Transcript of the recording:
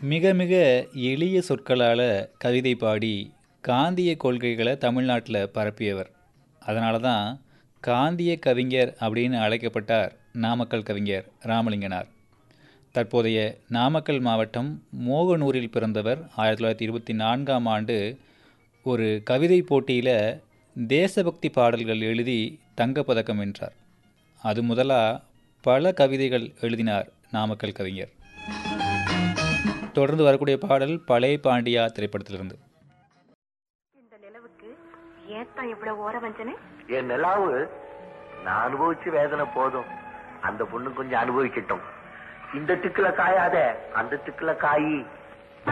மிக மிக எளிய சொற்களால் கவிதை பாடி காந்திய கொள்கைகளை தமிழ்நாட்டில் பரப்பியவர் அதனால தான் காந்திய கவிஞர் அப்படின்னு அழைக்கப்பட்டார் நாமக்கல் கவிஞர் ராமலிங்கனார் தற்போதைய நாமக்கல் மாவட்டம் மோகனூரில் பிறந்தவர் ஆயிரத்தி தொள்ளாயிரத்தி இருபத்தி நான்காம் ஆண்டு ஒரு கவிதை போட்டியில் தேசபக்தி பாடல்கள் எழுதி தங்கப்பதக்கம் வென்றார் அது முதலாக பல கவிதைகள் எழுதினார் நாமக்கல் கவிஞர் தொடர்ந்து வரக்கூடிய பாடல் பழைய பாண்டியா திரைப்படத்திலிருந்து இந்த நிலவுக்கு ஏத்தான் இவ்வளவு ஓர வஞ்சனை என் நிலாவு நான் அனுபவிச்சு வேதனை போதும் அந்த பொண்ணு கொஞ்சம் அனுபவிக்கட்டும் இந்த திக்குல காயாத அந்த திக்குல காயி